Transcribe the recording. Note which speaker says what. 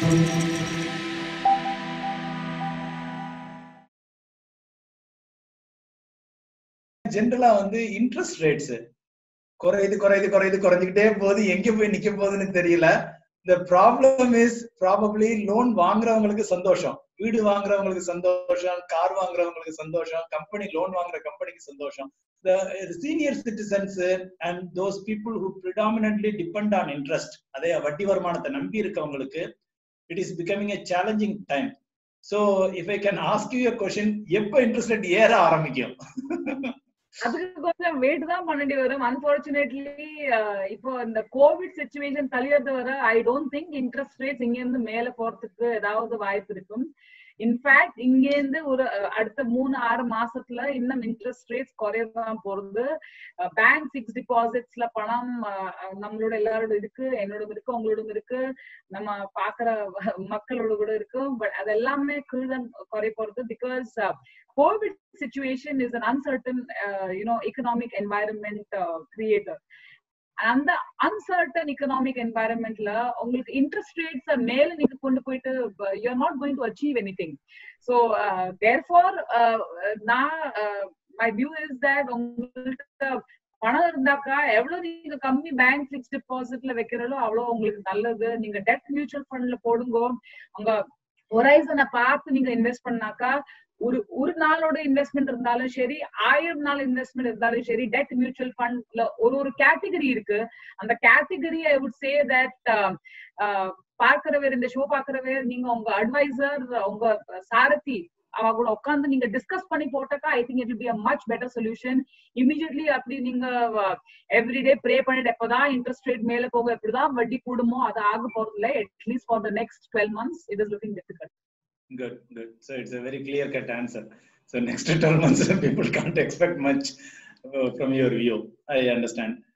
Speaker 1: ஜென்ரலா வந்து interest rates குறையுது குறையுது குறையுது குறைஞ்சுக்கிட்டே போகுது எங்க போய் நிக்க போகுதுன்னு தெரியல இந்த ப்ராப்ளம் இஸ் ப்ராபப்ளி லோன் வாங்குறவங்களுக்கு சந்தோஷம் வீடு வாங்குறவங்களுக்கு சந்தோஷம் கார் வாங்குறவங்களுக்கு சந்தோஷம் கம்பெனி லோன் வாங்குற கம்பெனிக்கு சந்தோஷம் the senior citizens and those people who predominantly depend on interest அதே வட்டி வருமானத்தை நம்பி இருக்கவங்களுக்கு it is becoming a challenging time so if i can ask you a question எப்ப இன்ட்ரெஸ்ட் ரேட் ஏற ஆரம்பிக்கும்
Speaker 2: அதுக்கு கொஞ்சம் வெயிட் தான் பண்ண வேண்டி வரும் அன்பார்ச்சுனேட்லி இப்போ இந்த கோவிட் சுச்சுவேஷன் கழியறது வர I don't think interest rates இங்க இருந்து மேல போறதுக்கு ஏதாவது வாய்ப்பு இருக்கும் இன்ஃபேக்ட் இங்க இருந்து ஒரு அஹ், அடுத்த மூணு ஆறு மாசத்துல இன்னும் இன்ட்ரெஸ்ட் ரேட்ஸ் குறையதான் போறது பேங்க் ஃபிக்ஸ் டிபாசிட்ஸ்ல பணம் அஹ், அஹ், நம்மளோட எல்லாரோட இருக்கு என்னோட இருக்கு உங்களோட இருக்கு நம்ம பாக்குற மக்களோட கூட இருக்கு பட் அது எல்லாமே கீழே குறைய போறது because COVID situation is an uncertain, uh, you know, economic environment uh, creator. அந்த அன்சர்டன் எக்கனாமிக் என்வாயரன்மெண்ட்ல உங்களுக்கு இன்ட்ரெஸ்ட் ரேட்ஸ் மேல நீங்க கொண்டு போயிட்டு you are not going to achieve anything so therefore நான் மை வியூ இஸ் தட் உங்களுக்கு பணம் இருந்தாக்கா எவ்வளவு நீங்க கம்மி பேங்க் பிக்ஸ் டெபாசிட்ல வைக்கிறதோ அவ்வளவு உங்களுக்கு நல்லது நீங்க டெட் மியூச்சுவல் ஃபண்ட்ல போடுங்க உங்க ஒரைசனை பார்த்து நீங்க இன்வெஸ்ட் பண்ணாக்கா ஒரு ஒரு நாளோட இன்வெஸ்ட்மெண்ட் இருந்தாலும் சரி ஆயிரம் நாள் இன்வெஸ்ட்மெண்ட் இருந்தாலும் சரி டெட் மியூச்சுவல் ஃபண்ட்ல ஒரு ஒரு கேட்டகரி இருக்கு அந்த category I would say that பார்க்கிறவர் இந்த ஷோ பார்க்கிறவர் நீங்க உங்க அட்வைசர் உங்க சாரதி அவ கூட உட்காந்து நீங்க டிஸ்கஸ் பண்ணி போட்டாக்கா I think it be a much better solution immediately அப்படி நீங்க எவ்ரிடே ப்ரே பண்ணிட்டு எப்பதான் இன்ட்ரெஸ்ட் ரேட் மேல போக எப்படிதான் வட்டி கூடுமோ அது ஆக போறது இல்லை at least for the next twelve months it is looking difficult
Speaker 1: good good so it's a very clear cut answer so next 12 months people can't expect much uh, from your view i understand